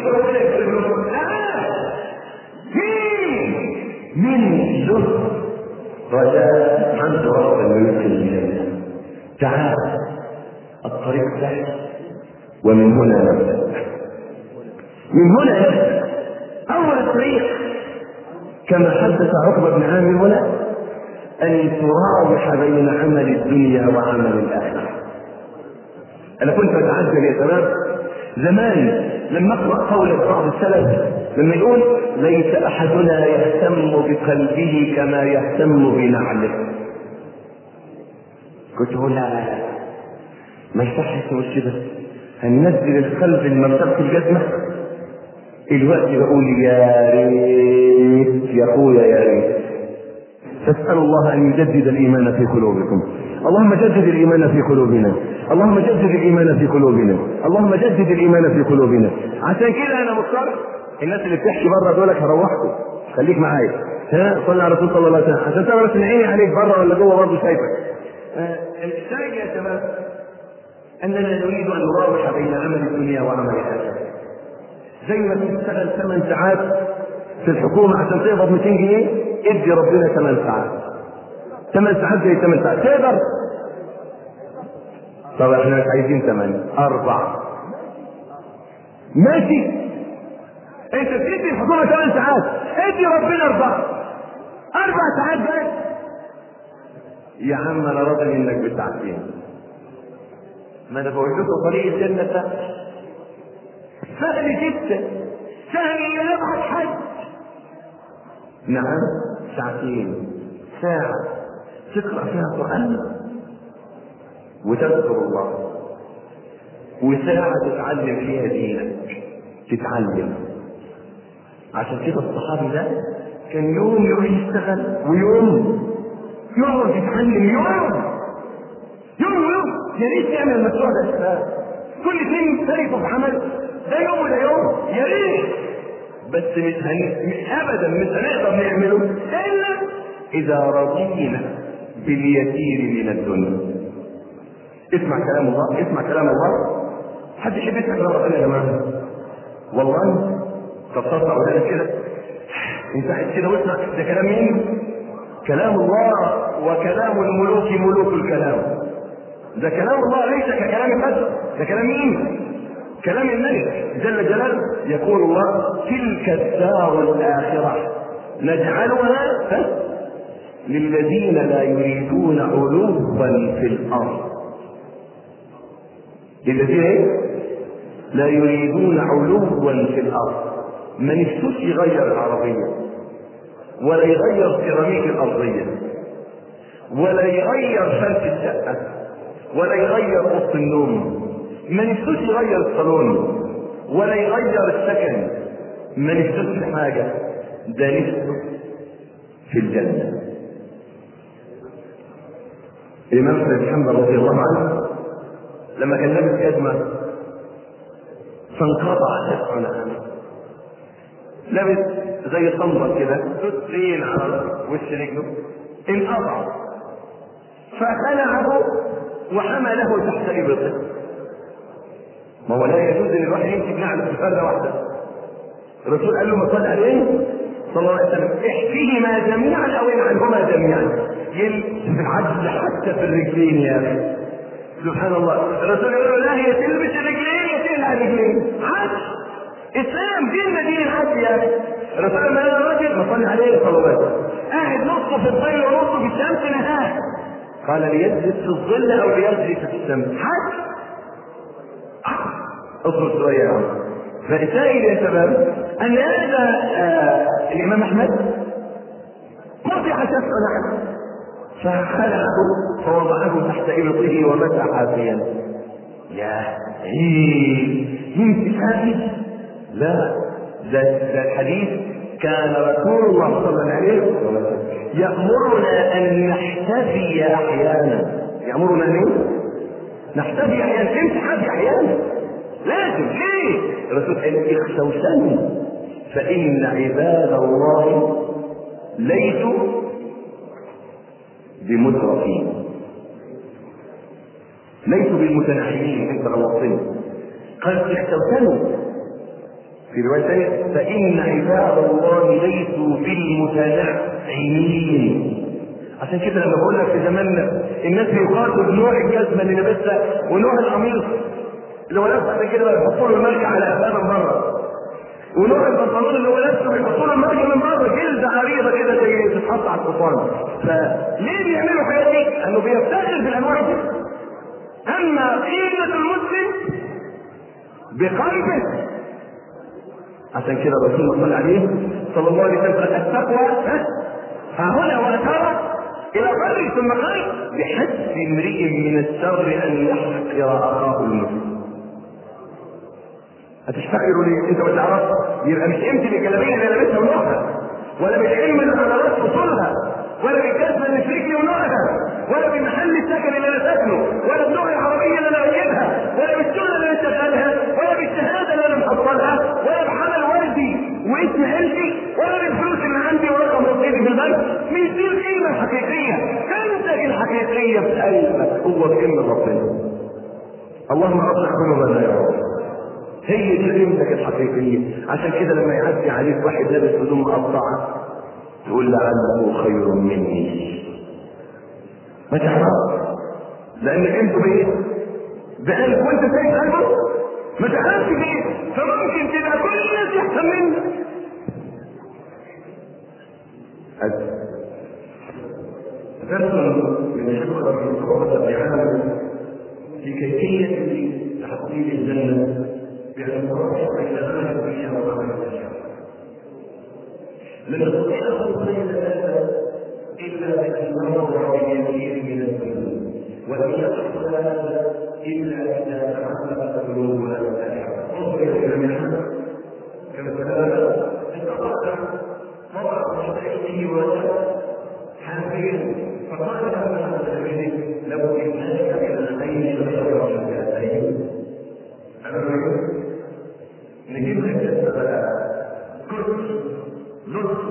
ربنا يكرم لهم لا مين من له رجاء عنده رغبه انه يدخل الجنه تعال الطريق سهل ومن هنا نبدا من هنا نبدا اول الطريق كما حدث عقبه بن عامر هنا ان تراوح بين عمل الدنيا وعمل الاخره انا كنت اتعجب يا شباب زمان لما اقرا قول بعض السلف لما يقول ليس احدنا يهتم بقلبه كما يهتم بنعله كنت اقول لا لا لا ما يصحش نقول كده هننزل القلب المنطقة الجزمة الوقت بقول يا ريت يا اخويا يا ريت فاسأل الله أن يجدد الإيمان في قلوبكم اللهم جدد الإيمان في قلوبنا اللهم جدد الإيمان في قلوبنا اللهم جدد الإيمان في قلوبنا عشان كده أنا مضطر الناس اللي بتحكي بره دول هروحكم خليك معايا ها صلى على رسول الله صلى الله عليه وسلم عشان تعرف ان عيني عليك بره ولا جوه برضه شايفك آه، الشاهد يا شباب اننا نريد ان نراوح بين عمل الدنيا وعمل الاخره زي ما تشتغل ثمان ساعات في الحكومه عشان تقبض 200 جنيه ادي ربنا ثمان ساعات ثمان ساعات زي ثمان ساعات تقدر طب احنا مش عايزين ثمانية أربعة ماشي انت بتدي الحكومة ثمان ساعات ادي ربنا أربعة أربع ساعات بس يا عم أنا راضي منك بساعتين ما أنا بقول لكم طريق الجنة سهل سهل جدا سهل إن نبعت حد نعم ساعتين ساعة تقرأ فيها قرآن وتذكر الله وساعة تتعلم فيها دينك تتعلم عشان كده الصحابي ده كان يوم يروح يشتغل ويوم يقعد يتعلم يوم يوم يوم يا ريت يعمل المشروع ده الشباب كل اثنين يشتركوا في عمل ده يوم وده يوم يا ريت بس مش هن... مش ابدا مش هنقدر نعمله الا اذا رضينا باليسير من الدنيا اسمع كلام الله اسمع كلام الله حد يحب يسمع كلام ربنا يا جماعه والله طب تطلع ولا كده انت قاعد كده واسمع ده كلام مين كلام الله وكلام الملوك ملوك الكلام ده كلام الله ليس ككلام البشر ده كلام مين كلام الملك جل جلاله يقول الله تلك الدار الاخره نجعلها ها؟ للذين لا يريدون علوا في الارض للذين ايه؟ لا يريدون علوا في الارض ما نفسوش يغير العربيه ولا يغير سيراميك الارضيه ولا يغير فرش الشقه ولا يغير اوضه النوم ما نفسوش يغير الصالون ولا يغير السكن ما نفسوش في حاجه ده نفسه في الجنه الامام احمد بن حنبل رضي الله عنه لما كان لابس كدمه فانقطع شفعنا عنه لابس زي صندل كده تسرين على وش رجله انقطع فخلعه وحمله تحت ابطه ما هو لا يجوز ان الواحد يمسك نعل في فرده واحده الرسول قال له ما صلى عليه صلى الله عليه وسلم احفيهما جميعا او انعنهما جميعا يلبس العجز حتى في الرجلين يا اخي سبحان الله الرسول يقول له لا هي تلبس الرجلين يا تقلع الرجلين عجز اسلام ديننا دين العدل يا اخي الرسول لما قال الراجل ما صلى عليه صلى الله عليه وسلم قاعد نصه في الظل ونصه في الشمس نهار قال ليجلس في الظل او ليجلس في الشمس حج اصبر شويه يا عم فالسائل يا شباب ان هذا آه الامام احمد رفع شفع نعم فخلعه فوضعه تحت ابطه ومسح حافيا يا عيد يمسك حافي لا ده ده الحديث كان رسول الله صلى الله عليه وسلم يأمرنا أن نحتفي أحيانا يأمرنا أن إيه؟ نحتفي أحيانا امسك حافي أحيانا لازم ليه؟ الرسول قال اخسوسني فإن عباد الله ليسوا بمترفين ليسوا بالمتنعمين انت غلطتني قال اخسوسني في رواية ثانية فإن عباد الله ليسوا بالمتنعمين عشان كده لما بقول لك في زماننا الناس بيقاتلوا بنوع الجزمة اللي لابسها ونوع القميص اللي هو لابس عشان كده بيحطوا له المرجع على قفاه من بره ونوع البنطلون اللي هو لابسه بيحطوا له المرجع من بره جلد عريضه كده زي تتحط على الحصان فليه بيعملوا الحاجات دي؟ لانه بيفتخر بالانواع دي اما قيمه المسلم بقلبه عشان كده الرسول صلى الله عليه صلى الله عليه وسلم قال التقوى ها هنا وأشار إلى قلبه ثم قال بحسب امرئ من الشر أن يحقر أخاه المسلم هتفتكروا ليه؟ انت ما تعرفش يبقى مش قيمه الجلابيه اللي لابسها ونوعها ولا بالعلم اللي حضرات اصولها ولا بالجزمه اللي في رجلي ونوعها ولا بالمحل السكن اللي انا ساكنه ولا باللغه العربيه اللي انا راكبها ولا بالشغله اللي انا شغالها ولا بالشهاده اللي انا محصلها ولا بحمل والدي واسم عيلتي ولا بالفلوس اللي عندي ورقم رصيدي في البنك مش دي القيمه الحقيقيه كنزك الحقيقيه في قلبك هو بكلمه ربنا اللهم اصلح قلوبنا يا رب هي دي قيمتك الحقيقية عشان كده لما يعدي عليك واحد لابس هدوم مقطعة تقول لعله خير مني ما تعرفش لانك انت بايه؟ بقلب وانت شايف قلبه ما تعرفش ليه فممكن تبقى كل الناس يحسن منك درس من خبرة من خبرة بعالم في كيفية تحصيل الجنة بأن نرفع إلى ما الدنيا وما لن نستطيع أن نصل هذا إلا بأن نمر باليسير من الذنوب ولم يحصل هذا إلا إذا تعلقت قلوبنا بالآخرة انظر إلى منها كما تقول استطعت مرة مستحيله وجد حافيا فقال له المتكلم لو إنك إلى الخير لشر من هاتين نجيب لك كل نصف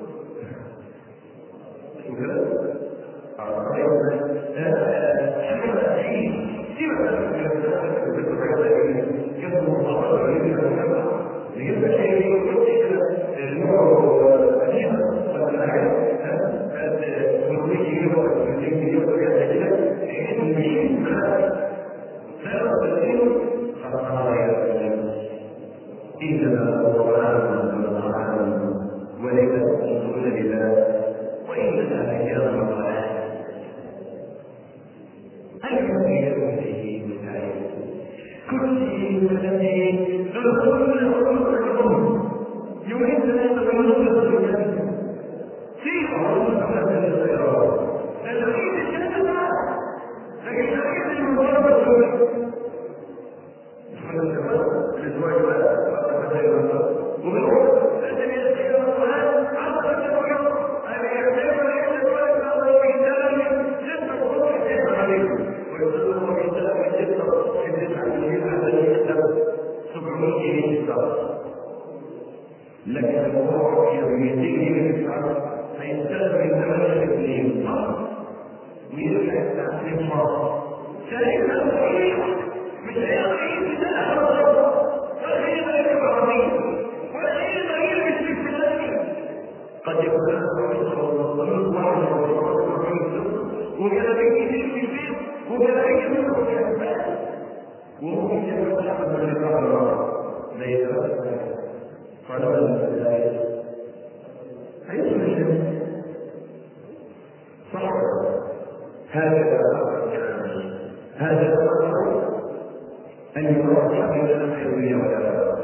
إنما هو طعام من طعام وليس تنظرون لله وإنما هي رمضان هل يمكن فيه من عين كل شيء الذي تدخلون الأمم يريد أن يتكلم بالجنة في عروض على الخيرات فالعيد الجنة لكن العيد المبارك لكن الموضوع يميزه من هيستلم من ثمانية الاثنين ويرجع التعليم مرة ثالثا صحيح مش هيعيش بسنة ولا هي ملك عربي ولا هي ملك مش فلاني قد يكون هذا صلى الله عليه وسلم وكان بيجي في البيت وكان بيجي في البيت وممكن يكون أحد من الكفر لا يتبقى فلولا البداية أيضا الجنة صح هذا هذا أن يرفع من الخيرية ولا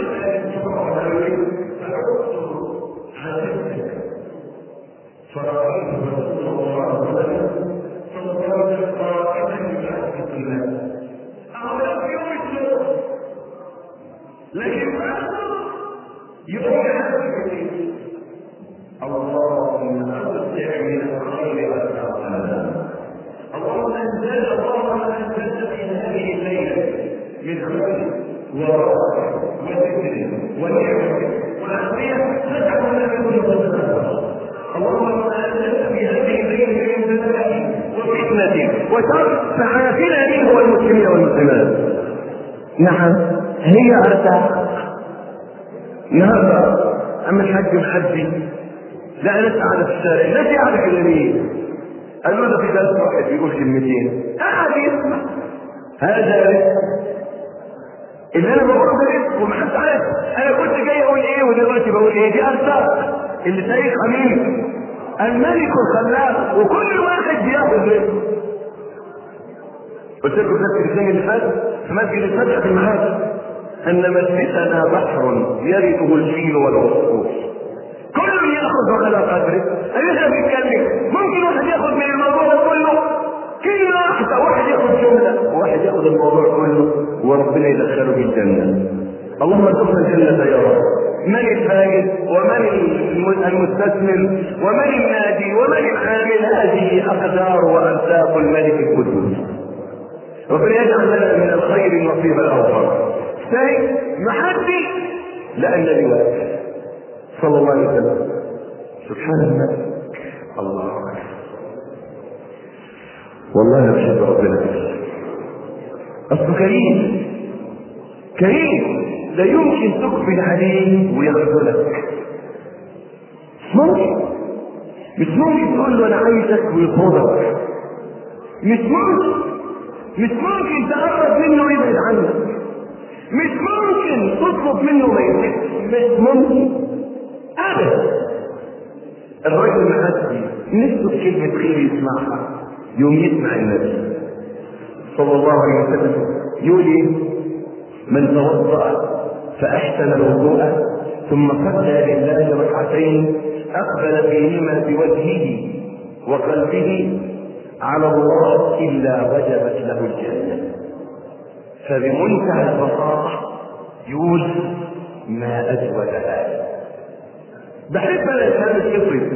فرأيت رسول الله صلى الله عليه وسلم صلى الله عليه وسلم قائما يحدث الناس أعلم يوم الشهر لكن يقول هذا اللهم أوسع من الخير والسلام اللهم انزل اللهم انزل في هذه الليله من خير ورحمه وذكر ونعمه وعافيه فتح لنا كل قدر اللهم انزل في هذه الليله من بلاء وفتنه وشر فعافنا منه والمسلمين والمسلمات نعم هي ارتاح النهارده اما الحاج محدي لا ناس قاعده في الشارع الناس قاعده كده ليه؟ قالوا له في درس واحد بيقول كلمتين قاعد يسمع هذا رزق اللي انا بقوله ده رزق ومحدش عارف انا كنت جاي اقول ايه ودلوقتي بقول ايه دي ارزاق اللي تاريخها مين؟ الملك الخلاق وكل واحد بياخد رزق قلت لكم في الاثنين اللي فات في مسجد الفتح في المعاد ان مسجدنا بحر يرثه الفيل والعصفور كل ياخذ على قدره احنا بنتكلم ممكن واحد ياخذ من الموضوع كله كلمه واحده واحد ياخذ جمله وواحد ياخذ الموضوع كله وربنا يدخله في الجنه اللهم ارزقنا الجنه يا رب من الفائز ومن المستثمر ومن النادي ومن العامل هذه اقدار وارزاق الملك القدوس ربنا يجعل لنا من الخير النصيب الاوفر ثاني محدي لا النبي واقف صلى الله عليه وسلم سبحان الله الله أكبر والله انا بحب ربنا اصله كريم كريم لا يمكن تقبل عليه ويخذلك مش ممكن مش ممكن تقول له انا عايزك ويطردك مش ممكن مش ممكن تقرب منه ويبعد عنك مش ممكن تطلب منه ما يديك مش ممكن ابدا الراجل المحدي نفسه كلمة خير يسمعها يوم يسمع النبي صلى الله عليه وسلم يقول ايه من توضأ فأحسن الوضوء ثم صلى لله ركعتين أقبل فيهما بوجهه وقلبه على الله إلا وجبت له الجنة فبمنتهى البساطة يقول ما أجود هذا بحب أنا الكلام الكفري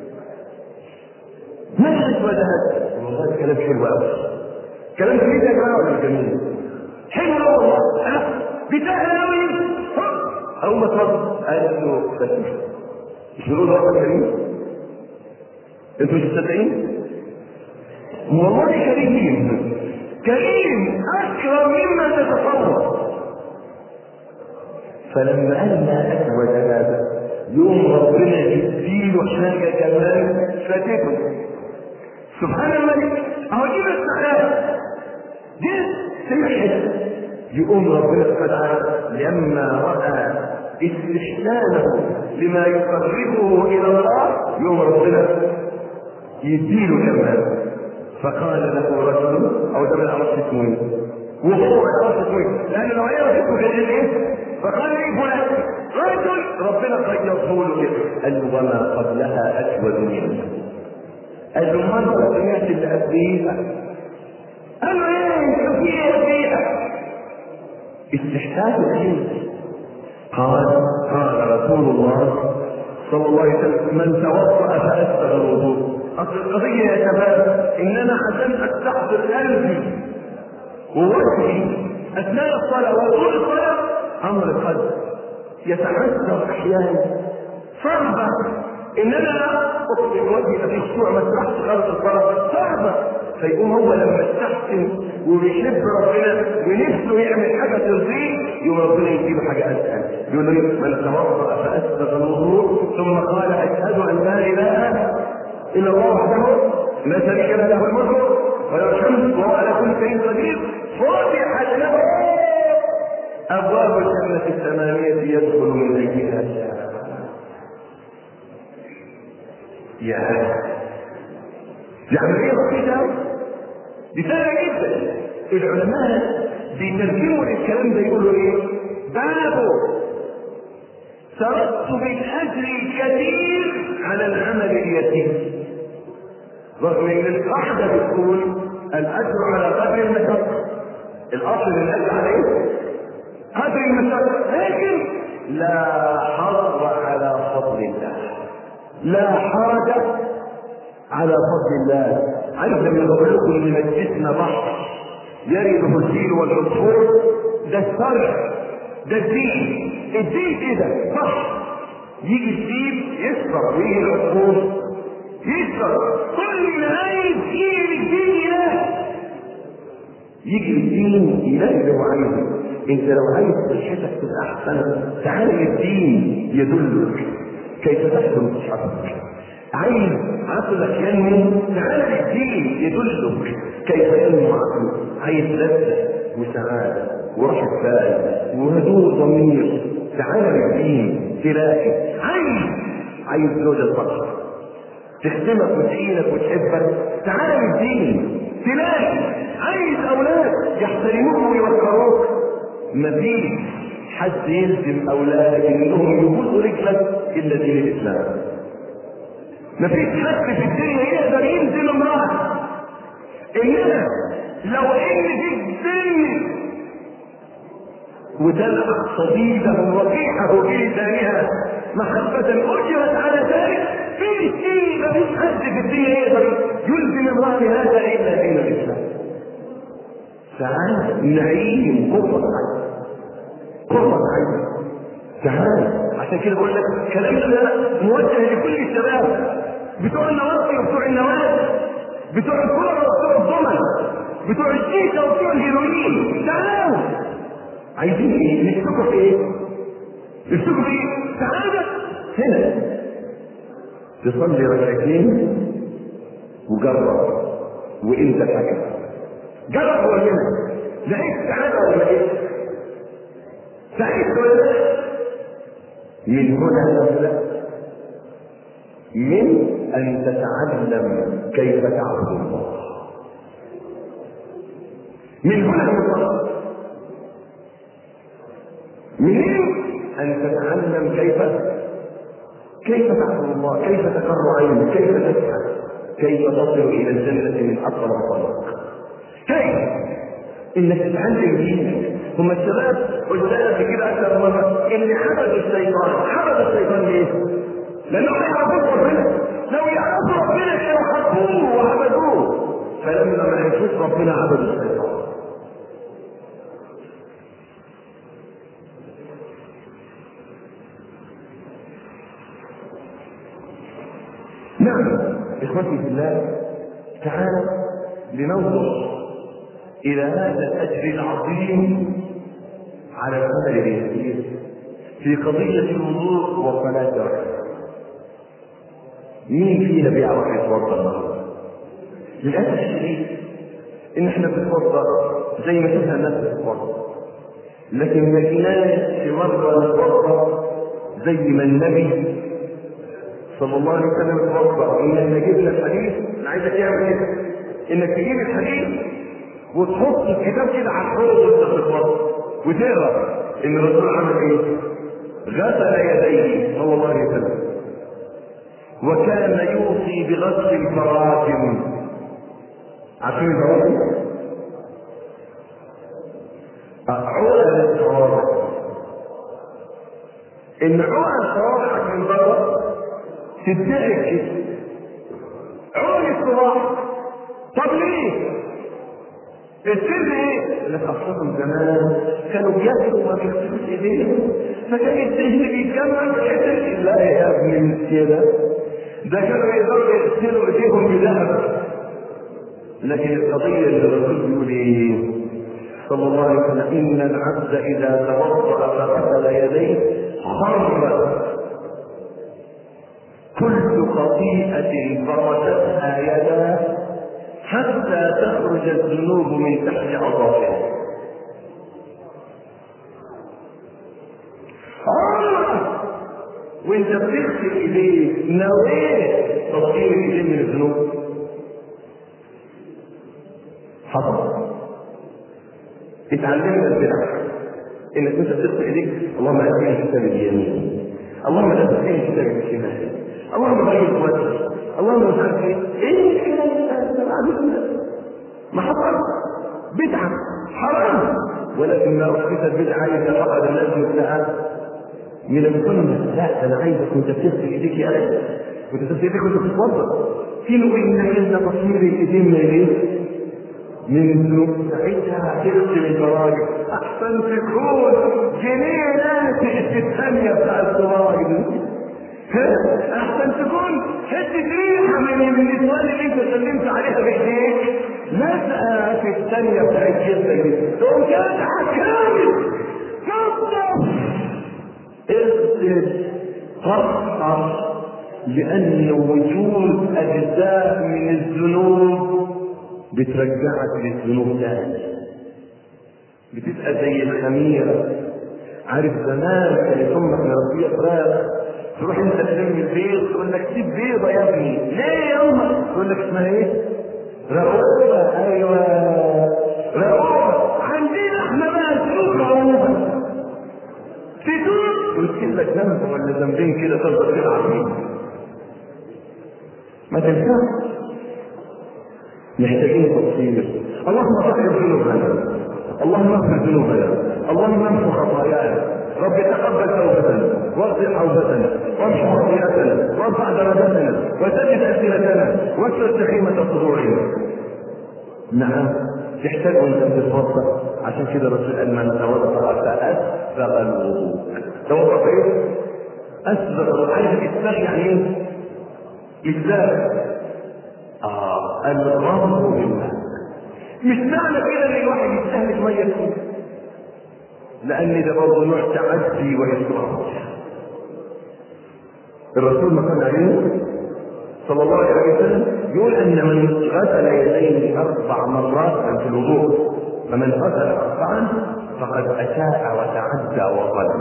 ما أجود هذا والله كلام حلو أوي كلام جميل يا جماعة ولا جميل؟ حلو والله بتاعنا أوي أول ما اتفضل قال له بس مش بنقول رب كريم انتوا مش مصدقين؟ والله كريم كريم اكرم مما تتصور فلما قال ما اسود هذا يوم ربنا يديله حاجه كمان فاتته سبحان الملك اهو دي السخافه دي سمحت يقوم ربنا سبحانه وتعالى لما راى استحسانه لما يقربه الى الله يوم ربنا يديله كمان فقال له رجل او ده ما عرفت اسمه ايه وهو ما عرفت اسمه ايه لان لو عرف اسمه كان ايه فقال لي فلان رجل ربنا قيضه له كده قال له وما قبلها اسود منه قال له مرة سمعت اللي قبليها قال له ايه شوف ايه قبليها استحسان العلم قال قال رسول الله صلى الله عليه وسلم من توضأ فأسبغ الوضوء أصل القضية يا شباب إن أنا عشان أستحضر قلبي ووجهي أثناء الصلاة وطول الصلاة أمر القلب يتعذر أحيانا صعبة إن أنا أطلق وجهي في الشوع ما اسمحش خالص الصلاة صعبة فيقوم هو لما استحسن وبيحب ربنا ونفسه يعمل حاجة ترضيه يقوم ربنا يديله حاجة أسهل يقول له من توضأ فأسبغ الوضوء ثم قال أشهد أن لا إله إلا الله وحده لا شريك له له الملك وله الحمد وهو على كل شيء قدير فتحت له أبواب الجنة الثمانية يدخل من أيها شاء يا يعني ايه بسيطة دي سهلة جدا العلماء بيترجموا الكلام ده يقولوا ايه بابه ترتب الاجر الكثير على العمل اليسير رغم ان القاعده بتقول الاجر على قدر المشقه الاصل الاجر على ايه قدر المشقه لكن لا حرج على فضل الله لا حرج على فضل الله عارف لما بقول لكم ان مجلسنا بحر يرده الفيل والعصفور ده الشرع ده الدين الدين كده بحر يجي الفيل يشرب ويجي العصفور يشرب كل عايز يجي الدين اله يجي الدين يلاقي اللي هو عايزه انت لو عايز صحتك تبقى احسن تعال الدين يدلك كيف تحكم صحتك عايز عقلك ينمو تعال الدين يدلك كيف ينمو عقلك عايز لذة وسعادة وراحة بال وهدوء ضمير تعال للدين تلاقي عايز عايز زوجة صالحة تخدمك وتعينك وتحبك تعال للدين تلاقي عايز اولاد يحترموك ويوقروك مفيش حد يلزم اولادك انهم يبوسوا رجلك الا دين الاسلام مفيش حد في الدنيا يقدر يلزم امراه انما لو ان في الدنيا وتلعب صديده وقيحه في لسانها محبة أجرت على ذلك في الدين مفيش حد في الدنيا يقدر يلزم امرأة هذا إلا دين الإسلام تعال نعيم قرة عين قرة عين تعال عشان كده بقول لك كلامنا ده موجه لكل الشباب بتوع النواصي وبتوع النوادي بتوع الكورة وبتوع الضمن بتوع الشيشة وبتوع الهيروين تعالوا عايزين ايه؟ نفتكر في ايه؟ نفتكر في ايه؟ تعالى هنا تصلي ركعتين وجرب وانت حكم جرب ولا لا؟ لقيت سعادة ولا ايه؟ سعيد ولا لا؟ من هنا نبدأ من أن تتعلم كيف تعبد الله من هنا نبدأ منين ان تتعلم كيف كيف تعبد الله كيف تقر عينك كيف تسعد كيف تصل الى الجنه من اقرب طريق كيف انك تتعلم دينك هم الشباب قلت لك كده اكثر مره اللي حبد الشيطان حبد الشيطان ليه؟ لانه ما يعرفوش ربنا لو يعرفوا ربنا كانوا حبوه وعبدوه فلما ما يعرفوش ربنا عبدوا الشيطان نعم اخوتي في الله تعالى لننظر الى هذا الاجر العظيم على العمل اليسير في قضية الوضوء والصلاة الركعة مين فينا بيعرف يتوضا النهارده؟ للأسف الشديد إن إحنا بنتوضا زي ما شفنا الناس بتتوضا لكن ما جيناش في مرة نتوضا زي ما النبي صلى الله عليه وسلم توضا ان نجيب لك حديث انا عايزك تعمل ايه؟ انك تجيب الحديث وتحط الكتاب كده على الحوض وانت بتتوضا وتقرا ان الرسول عمل ايه؟ غسل يديه صلى الله عليه وسلم وكان يوصي بغسل الفراجم عارفين الفراجم؟ عقد الصوابع ان عقد صوابعك من بره تدعك كده عقد الصباح طب ليه؟ السر ايه؟ لك اصلهم زمان كانوا بياكلوا وما بيغسلوش ايديهم فكان الدهن بيتجمع ويحتاج لا يا ابن كده ده كانوا يقدروا يغسلوا ايديهم بذهب لكن القضية اللي الرسول بيقول ايه؟ صلى الله عليه وسلم ان العبد اذا توضا فغسل يديه خر كل خطيئة فرستها يداه حتى تخرج الذنوب من تحت اظافره عمرك وانت بتغسل ايديك نويت تطهير الايدين من الذنوب حصل اتعلمنا البدع انك انت بتغسل ايديك اللهم اهدني الكتاب اليمين اللهم لا تهدني الكتاب الشمال اللهم غير وجهي اللهم مش عارف ايه ايه الكلام ده ما حصل بدعه حرام ولكن ما احدثت بدعه اذا فقد الناس الساعات من السنه لا انا عايزك وانت بتغسل ايديك يا اخي وانت بتغسل ايديك وانت بتتوضا في نوع انك انت تصوير الايدين من ايه؟ من ذنوب ساعتها هتغسل الفراجل احسن تكون جنيه ناتج في الثانيه بتاع الفراجل احسن تكون حته ريحه من النسوان اللي انت سلمت عليها بايديك لازقه في الثانيه بتاعت جسمك دي تقوم كاسحه كامل نظف اغسل طهر لان وجود اجزاء من الذنوب بترجعك للذنوب تاني بتبقى زي الخميره عارف زمان كانت امك مربيه فراخ تروح انت تلم البيض تقول لك سيب بيضه يا ابني ليه يا امك تقول لك اسمها ايه رؤوبه ايوه رؤوبه عندنا احنا بقى سلوك رؤوبه تدوس وتجيب لك ذنب ولا ذنبين كده تفضل تلعب فيه ما تنفعش محتاجين تفصيل اللهم طهر ذنوبنا اللهم اغفر ذنوبنا اللهم امحو خطايانا رب تقبل توبتنا واغفر حوبتنا وامحو خطيئتنا وارفع درجتنا وسدد السنتنا واكسر سخيمه صدورنا نعم تحتاج وانت بتتوضا عشان كده الرسول قال من توضا فاسبغ الوضوء توضا في ايه؟ اسبغ الوضوء عايز الاسباغ يعني ايه؟ اسباغ اه الغرض بالماء مش معنى كده ان الواحد يستهلك ميه كتير لان ده برضه نوع تعدي واسراف الرسول ما كان عليه صلى الله عليه وسلم يقول ان من غسل يديه اربع مرات في الوضوء فمن غسل اربعا فقد اساء وتعدى وظلم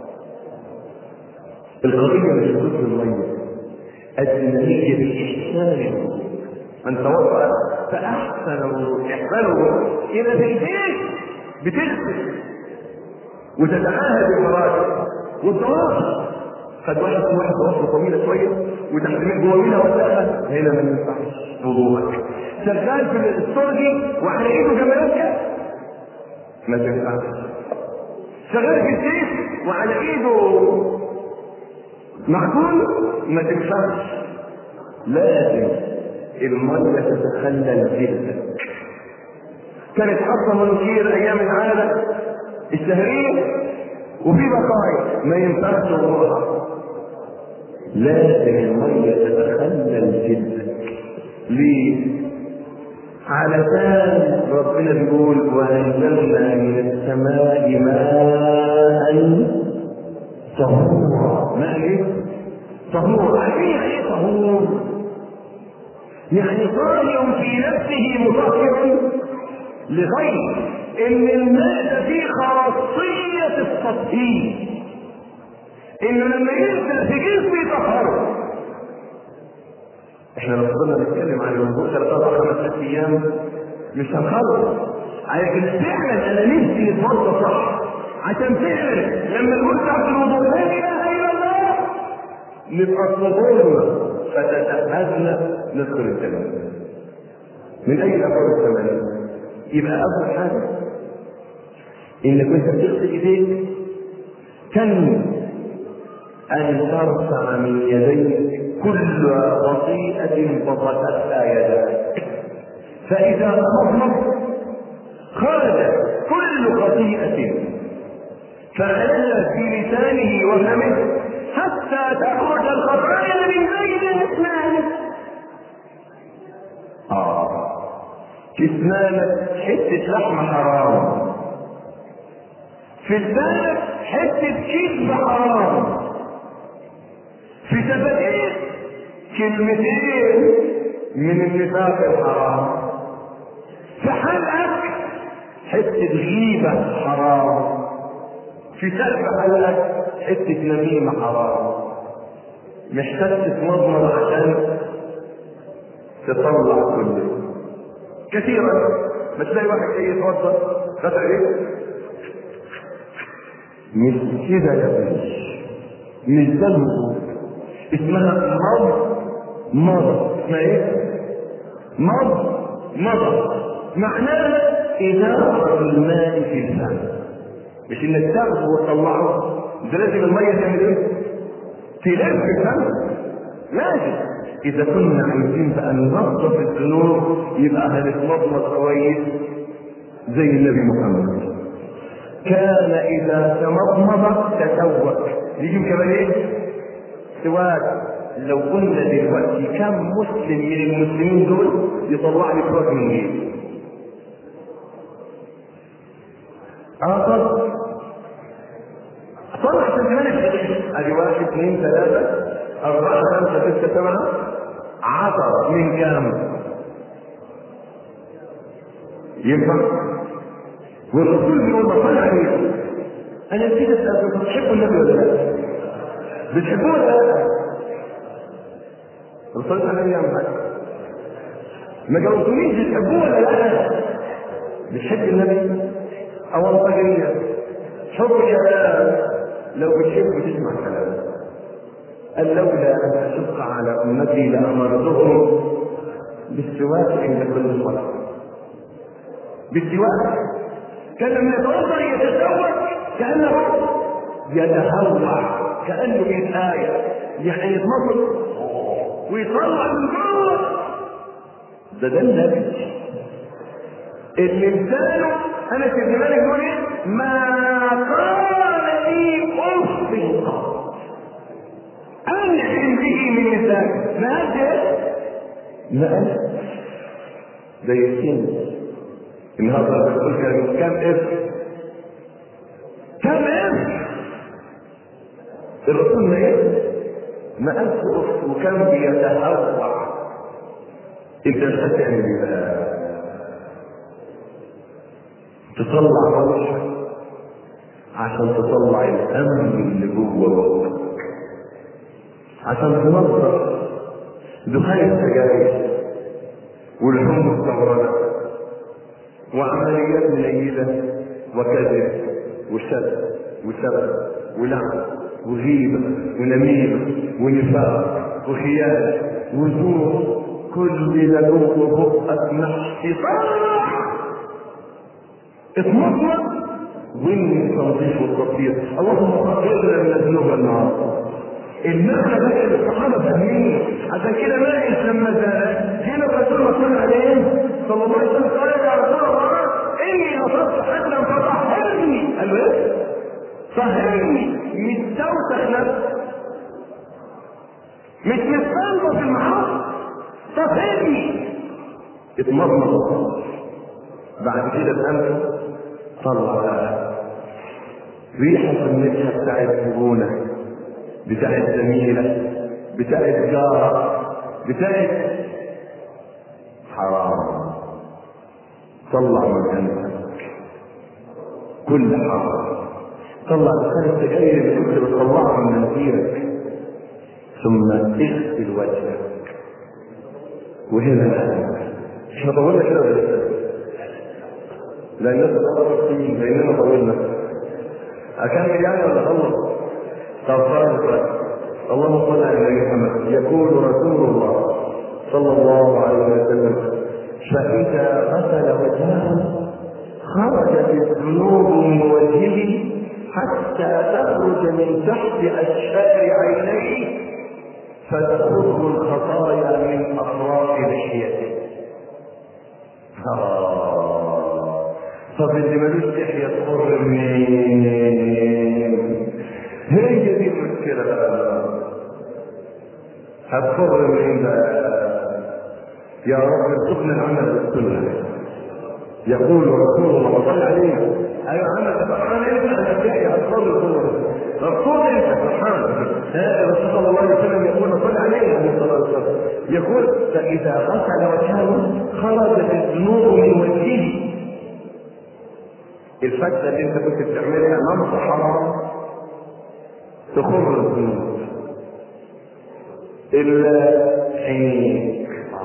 القضيه مش غسل الميه قد ما هي باحسان من توضا فاحسن الوضوء احسن الوضوء الى بايديك بتغسل وتتعاهد المراتب والضوافر قد واحد واحد ضوافر طويله شويه وتحمل جوه منها وسخه هنا ما ينفعش وضوءك شغال في الاستورجي وعلى ايده جمالك ما تنفعش شغال في السيف وعلى ايده معقول ما تنفعش لازم الميه تتخلل جلدك كانت حاطه منكير ايام العاده الشهريه وفي بقايا ما ينفعش وضوءها لازم الميه تتخلل جلدك ليه؟ علشان ربنا بيقول وانزلنا من السماء ماء طهورا ماء ايه؟ طهور عارفين يعني ايه طهور؟ يعني طاهر في نفسه مطهر لغير ان الماء ده فيه خاصية التطهير انه لما ينزل في جسمه يطهره احنا لو فضلنا نتكلم عن الوضوء ثلاث اربع خمس ست ايام مش هنخلص لكن فعلا انا نفسي نتوضا صح عشان فعلا لما نقول تحت الوضوء لا اله الا الله نبقى صدورنا فتتأهلنا ندخل الجنة من اي ابواب الثمانية يبقى اول حاجة انك وانت بتغسل ايديك كان ان ترفع من يديك كل وطيئة بسطتها يداك فإذا أمرت خرج كل خطيئة فخلل في لسانه وفمه حتى تخرج الخطايا من بين أسنانه آه في أسنانك حتة لحم حرام في لسانك حتة كذب حرام في شفتيك كلمتين من النفاق الحرام في حلقك حتة غيبة حرام في سقف حلقك حتة نميمة حرام محتاج تتمضمض عشان تطلع كله كثيرا ما تلاقي واحد ايه يتوضا غسل ايه مش كده يا بني مش ده الوضوء اسمها مض مض اسمها ايه مض مض معناها إدارة الماء في الفم مش انك تاخده وتطلعه ده لازم المية تعمل ايه؟ تلف في الفم لازم إذا كنا عايزين بقى ننظف الذنوب يبقى هنتمضمض كويس زي النبي محمد كان إذا تمضمض تسوق يجي كمان ايه؟ سواك لو قلنا دلوقتي كم مسلم من المسلمين دول يطلع لي سواك من جيبه اه طب طلع عشان كمان ادي واحد اثنين ثلاثة أربعة خمسة ستة سبعة عشرة من كام؟ ينفع؟ والرسول بيقول ما صلى عليه أنا نسيت أسألكم بتحبوا النبي ولا لا؟ بتحبوه ولا لا؟ الرسول عليه النبي يعمل حاجة ما جاوبتونيش بتحبوه ولا لا؟ بتحب النبي؟ أو الطاقية حب كلام لو بتحب تسمع كلام قال لولا أن أشق على أمتي لأمرتهم بالسواك عند كل صلاة بالسواك كان لما يتوضا يتزوج كانه يتهوع كانه بيتآية يعني يتمطر ويطلع من جوه ده ده النبي اللي لسانه انا بن مالك يقول ايه ما قال لي اف قط انحن به من لسانه ما قالش ايه؟ ما قالش زي السن النهارده بتقول كم كم اسم كم اسم الرسول ما ايه ما قالش اف وكان بيتهوع انت مش هتعمل ايه بقى تطلع روحك عشان تطلع الهم اللي جوه بطنك عشان تنظف دخان السجاير والحمى الثورانه وعمليات منيلة وكذب وشد وسبب ولعن وغيبة ونميمة ونفاق وخيانة وزور كل ده جوه بقك محشي صح اطمئن واني تنظيف والتطهير اللهم طهرنا من الذنوب والمعاصي المعنى ده اللي الصحابه فاهمينه عشان كده ماجد لما زاد هنا الرسول صلى الله عليه صلى الله عليه وسلم قال يا رسول الله اني نصبت حبلا فطهرني قال له ايه؟ طهرني مستوسخ نفسي مش مستنظف في المعاصي طهرني اتمضمض بعد كده بأمر طلع بقى ريحة النكهة بتاعت زبونة بتاعت زميلة بتاعت جارة بتاعت حرام طلع من قلبك كل حرام طلع دخان السجاير اللي كنت بتطلعها من مناخيرك ثم اغسل وجهك وهنا احنا طولنا كده ولا لسه؟ لا الناس تطور فيه لاننا طولنا اكمل يعني ولا خلص؟ طب خلاص اللهم صل على النبي محمد يقول رسول الله صلى الله عليه وسلم فإذا غسل وجهه خرجت الذنوب من وجهه حتى تخرج من تحت أشفار عينيه فتخرج الخطايا من أطراف لحيته. طب اللي ملوش لحية تخر منين؟ هي دي المشكلة بقى هتخر منين بقى؟ يا رب ارزقنا العمل بالسنة يقول رسول الله صلى عليه ايوه عمل فرحان انت انا بتحكي اطفال الصور مبسوط انت فرحان الرسول صلى الله عليه وسلم يقول صل عليه عليه الصلاه والسلام يقول فاذا غسل وجهه خرجت الذنوب من وجهه الفتنه اللي انت كنت بتعملها امام حرام تخر الذنوب الا عينيك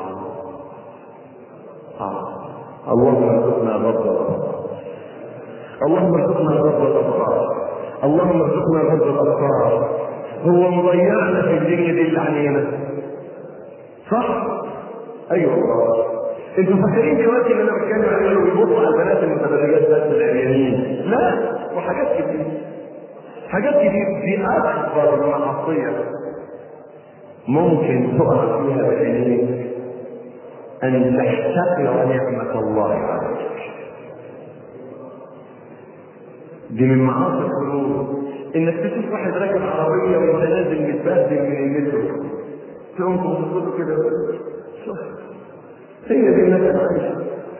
اللهم ارزقنا غض الابصار اللهم ارزقنا غض الابصار اللهم ارزقنا غض الابصار هو مضيعنا في الدنيا دي اللي علينا صح ايوه والله انتوا فاكرين دلوقتي ان انا بتكلم عن انه بيبصوا على البنات المتبرجات بس العريانين لا وحاجات كتير حاجات كتير دي اكبر معصيه ممكن تقع فيها بعينيك أن تحتقر نعمة الله عليك دي من معاصي القلوب انك تشوف واحد راكب عربيه وانت نازل نازل متبهدل من المترو تقوم تبص كده شوف هي دي الناس العايشه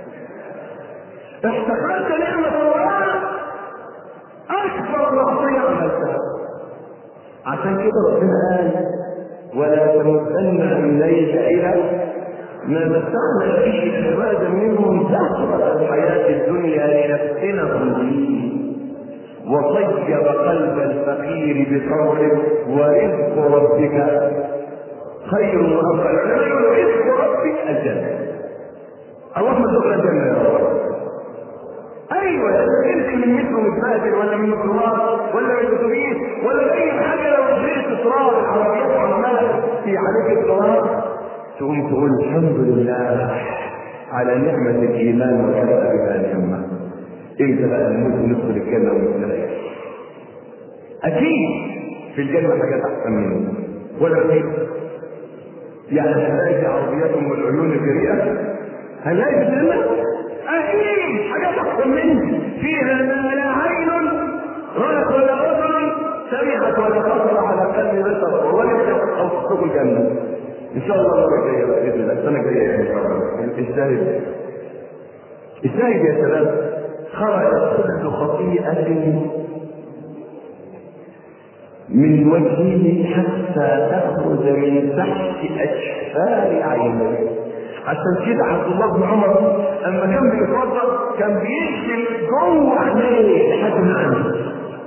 احتقرت نعمه الله اكبر معصيه عملتها عشان كده ربنا قال ولا تمدن عينيك الى ما متعنا به ازواجا منهم زهرة الحياة الدنيا لنفتنهم فيه وطيب قلب الفقير بقوله ورزق ربك خير وافضل رزق ربك الجنة اللهم ارزقنا الجنة يا رب ايوه انت من مثل متبادل ولا من ميكروباص ولا من اتوبيس ولا اي حاجه لو جريت تراب العربيات عماله في عليك التراب تقوم تقول الحمد لله على نعمة الإيمان وكفى بها نعمة. إمتى بقى نموت وندخل الجنة ونستريح؟ أكيد في الجنة حاجات أحسن منه ولا أكيد؟ يعني هنلاقي عربياتهم والعيون الجريئة هنلاقي في الجنة أكيد حاجات أحسن منه فيها ما لا عين رأت ولا أذن سمعت ولا خطر على قلب بشر ولا أو تدخل الجنة ان شاء الله المره الجايه باذن الله السنه الجايه ان شاء الله الشاهد الشاهد يا شباب خرجت كل خطيئه من وجهه حتى تخرج من تحت اشفار عينيه عشان كده عبد الله بن عمر اما كان بيتوضا كان بيغسل جوه عينيه لحد ما عنده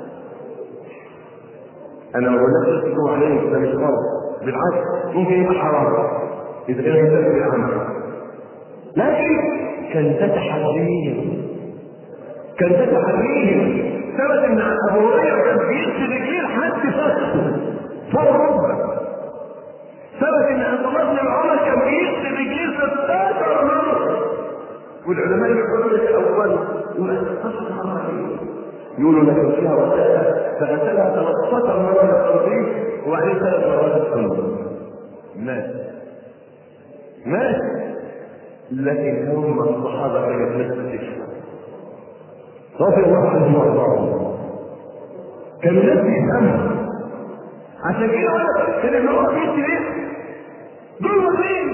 انا ما بقولكش جوه عينيه ده مش غلط بالعكس ممكن يبقى حرام اذا كان يسبب العمل لكن كان ده تحريم كان ده تحريم ثبت ان ابو هريره كان بيغسل رجليه لحد فخذه فوق ركبه ثبت ان عبد الله بن عمر كان بيغسل رجليه 16 مره والعلماء يقولوا لك اول يقول 16 مره يقولوا لك فيها وسائل فغسلها 13 مره للتنظيف وبعدين ثلاث مرات التنظيف مات مات لكن هم الصحابه كانت نفس الشيء رضي الله عنهم وارضاهم كانوا ناس يفهموا عشان كده كان اللي هو في ايه؟ دول فين؟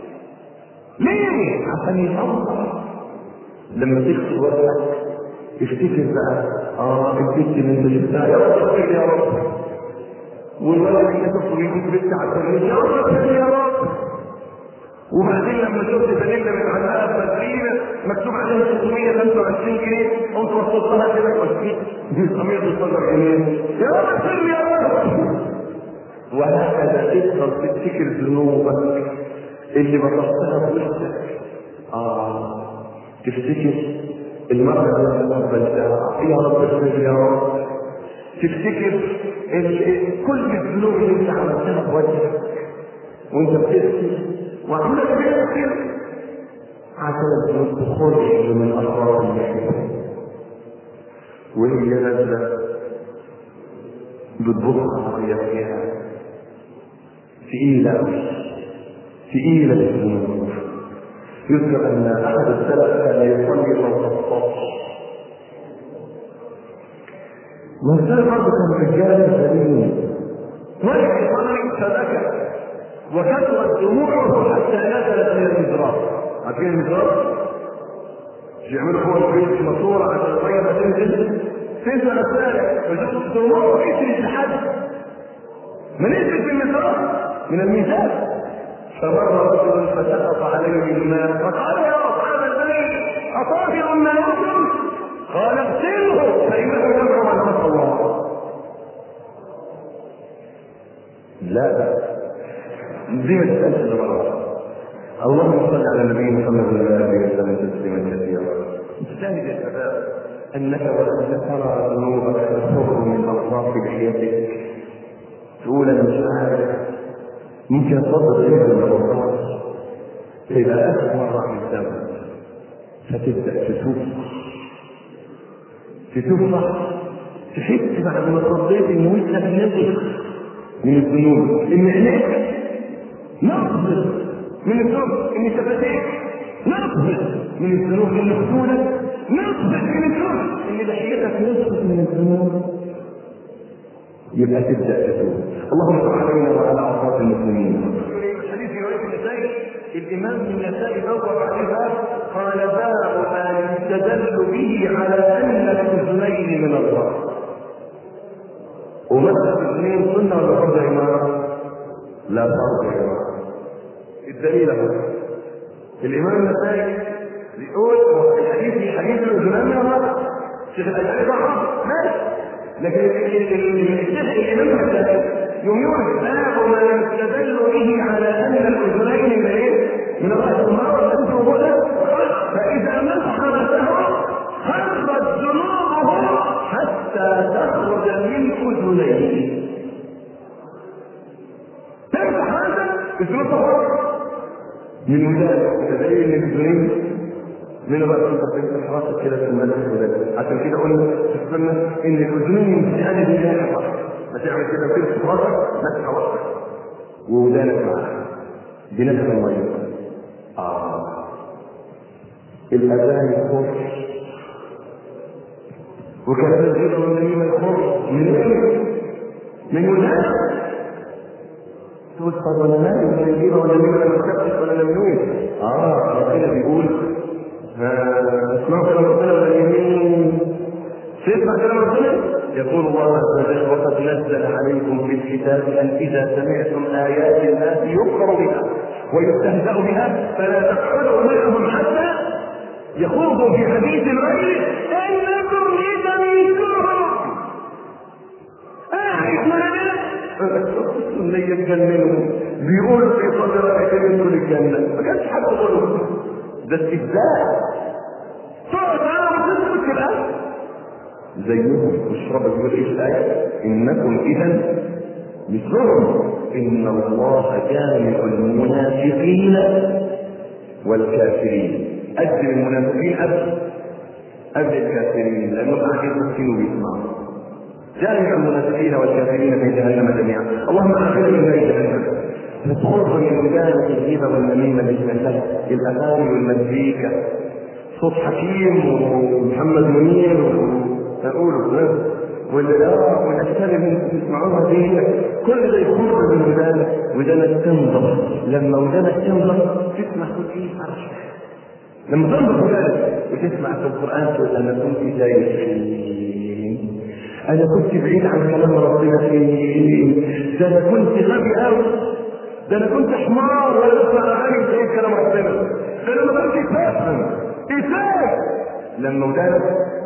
ليه؟ عشان يفهم لما تغسل وجهك افتكر بقى اه البنت اللي انت جبتها يا رب خير يا رب والولد اللي تخرج يجيب بنت على التمرين يا رب خير يا رب وبعدين لما شفت فانيلا من عندها مدرينة مكتوب عليها 625 جنيه قمت وصلتها كده وشفت 916 جنيه يا رب خير يا رب وهكذا تفضل تفتكر ذنوبك اللي بطلتها في وشك اه تفتكر المرة اللي قبلتها يا رب اغفر يا رب تفتكر كل الذنوب اللي انت عملتها في وجهك وانت بتغسل وعملك بتغسل عشان الذنوب تخرج من اثار اللحيه وهي نازله بتبص على فيها تقيله قوي تقيله الذنوب يذكر ان احد السلف كان يصلي فوق السطح والسلف برضه كان رجال سليم وجه يصلي فبكى وكثرت دموعه حتى نزلت من المزراب عارفين المزراب؟ يعملوا فوق البيت ماسوره عشان الميه ما تنزل تنزل السالك فشفت دموعه كترت لحد ما نزلت من المزراب من الميزان فمر رجل فسقط عليه الماء فقال يا اصحاب البيت اطاهر ماؤكم قال اغسله فانه يمحو من خلق الله لا دي ما تسالش الا مره اللهم صل على النبي محمد وعلى اله وسلم تسليما كثيرا اجتهد يا شباب انك وانت ترى ذنوبك تخر من اطراف لحيتك تقول انا مش عارف ممكن تصدق ايه بالموضوع تبقى اخر مره في الزمن فتبدا تتوب تتوب صح تحس بعد ما صليت ان وشك نزل من الذنوب ان عينيك نقبض من الذنوب ان شفتيك نقبض من الذنوب ان خدودك نقبض من الذنوب ان لحيتك نقبض من الذنوب يبقى تبدا تتوب اللهم صل علينا وعلى اعصاب المسلمين حديث روايه النسائي الامام النسائي بوب عليها قال باب ما يستدل به على ان الاذنين من الله ومسألة الاثنين سنة ولا فرض يا جماعة؟ لا فرض يا جماعة. الدليل اهو. الإمام النسائي بيقول هو الحديث في حديث الإمام من الله. شيخ الألباني ضعف ماشي. لكن الشيخ الإمام النسائي يوم يقول باب ما يستدل به على أن الأذنين من إيه؟ من الله سبحانه وتعالى فإذا مسح رأسه خرجت ذنوبه حتى تخرج من اذنيه تمسح هذا الذنوب تخرج من ودانك تدري ان الاذنين من الرأس انت بتمسح راسك كده في المسح ودانك عشان كده قلنا في السنه ان الاذنين يمسحان بالله فقط هتعمل كده تمسح راسك مسح راسك وودانك معاك بنفس الميه اه الاذان يخش وكلام الغيبة والنميمة يخرج من ايه؟ من ودان تقول طب ولا مالي ولا الغيبة والنميمة لما تكتب ولا ممنوع اه ربنا بيقول اسمعوا كلام ربنا ولا اليمين تسمع كلام ربنا يقول الله عز وجل وقد نزل عليكم في الكتاب ان اذا سمعتم ايات الله يكفر بها ويستهزا بها فلا تقعدوا معهم حتى يخوضوا في حديث غيره انكم اذا مثلهم قاعد معنا اللي يتجننوا بيقولوا في صدر رايحين يدخل الجنه ما كانش حد يقوله ده استهزاء تقعد معاهم وتسكت في الاخر زيهم اشرب بيقول ايش الايه انكم اذا مثلهم ان الله جامع المنافقين والكافرين قدم المنافقين قبل قبل الكافرين لانهم قاعدين يمكنوا ويسمعوا جامع المنافقين والكافرين في جهنم جميعا اللهم اخرنا من جهنم نتخرج من ودان الغيبه والنميمه بالمثل الاغاني والمزيكا صوت حكيم ومحمد منير تقولوا واللي لا والاشكال اللي انتم تسمعوها دي كل ده يخرج من ودانك ودانك تنضف لما ودانك تنضف تسمع كل شيء فرح لما تنظر ودانك وتسمع في القران تقول انا كنت جاي انا كنت بعيد عن كلام ربنا فين ده انا كنت غبي قوي ده انا كنت حمار ولا بسمع اغاني زي كلام ربنا ده انا ما كنتش بفهم ازاي لما ودانك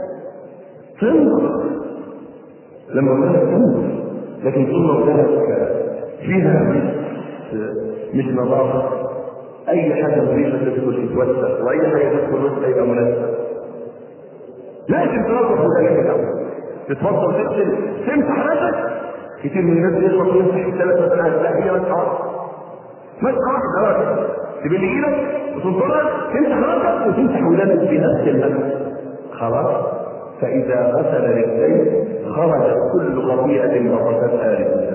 تنظر لما ودانك تنظر لكن طول ما ودانك فيها مش مش نظافه اي حاجه نظيفه تدخل تتوسخ واي حاجه تدخل وسخ يبقى مناسبه لازم تنظف ودانك الاول تتوضا وتغسل تمسح راسك كتير من الناس يغلط يمسح الثلاث مساحات لا هي مسحه مسحه واحده راسك تبل ايدك وتنطرها تمسح راسك وتمسح ودانك في نفس المسح خلاص فاذا غسل رجليه خرجت كل خطيئه بطشتها رجليه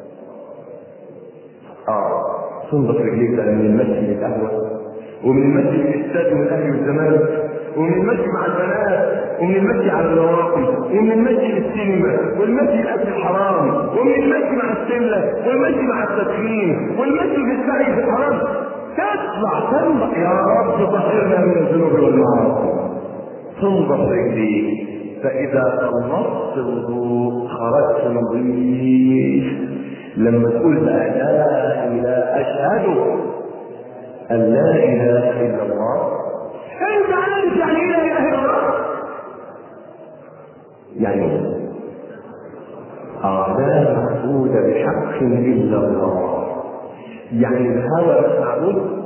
اه تنظف رجليك بقى من المشي للقهوه ومن المشي للاستاد من اهل الزمان ومن المشي مع البنات ومن المشي على النواقي ومن المشي للسينما والمشي لاكل الحرام ومن المشي مع السله والمشي مع التدخين والمشي في السعي في الحرام تطلع تنضح يا رب طهرنا من الذنوب والمعاصي تنضف رجليك فاذا خلصت الوضوء خرجت نظيف لما تقول بقى لا اله اشهد ان لا اله الا الله انت عارف يعني ايه لا اله الا الله يعني اه لا معبود بحق الا الله يعني الهوى مش معبود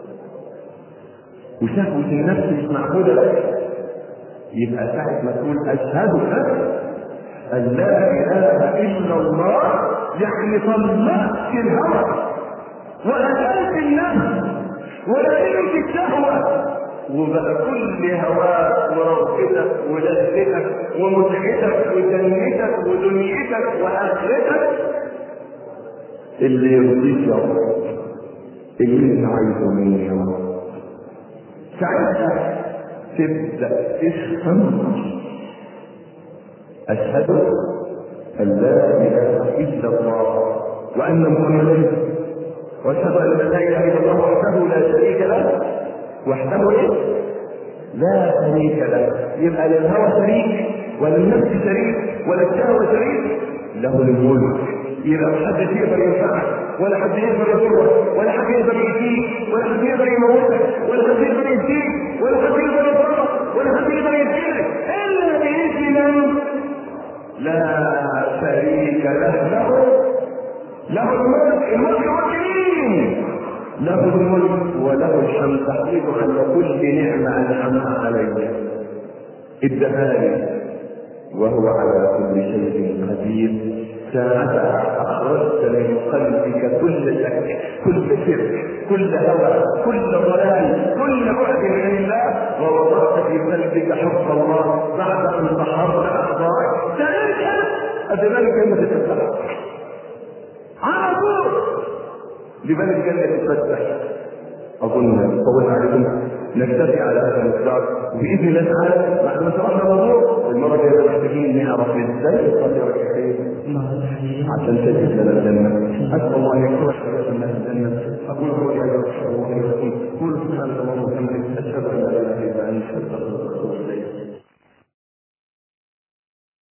وشهوة النفس مش معبودة لك يبقى ساعة ما تقول أشهد أن لا إله إلا الله يعني طلقت الهوى وأتيت النفس ولقيت الشهوة وبقى كل هواك ورغبتك ولذتك ومتعتك وجنتك ودنيتك واخرتك اللي يرضيك يا رب اللي انت عايزه مني يا رب ساعتها تبدا تفهم اشهد أن لا إله إلا الله وأن محمدا وأشهد أن لا إله إلا الله وحده لا شريك له وحده إيه؟ لا شريك له يبقى للهوى شريك ولا النفس شريك ولا الشهوة شريك له الملك يبقى ما حدش يقدر ينفعك ولا حد يقدر يضرك ولا حد يقدر يأتيك ولا حد يقدر يموتك ولا حد يقدر يأتيك ولا حد يقدر يضرك ولا حد يقدر يدينك إلا بإذن من لا شريك له له له الملك الملك والدين له الملك وله الحمد تحميد على كل نعمة أنعمها عليك ادهاني وهو على كل شيء قدير ساعتها أخرجت من قلبك كل شك كل شرك كل هوى كل ضلال كل بعد عن الله ووضعت في قلبك حب الله بعد أن طهرت أعضائك ساعتها أدبان كلمة تتفتح على طول لبان الجنة تتفتح أظن طولنا عليكم نكتفي على هذا المقدار وبإذن الله تعالى بعد ما شرحنا الموضوع المرة الجاية محتاجين نعرف ازاي نصلي ركعتين عشان تجد لنا الجنة أسأل الله أن يكون حياة الناس الجنة أقول قولي هذا وأستغفر الله لكم قولوا سبحانك اللهم وبحمدك أشهد أن لا إله إلا أنت أستغفرك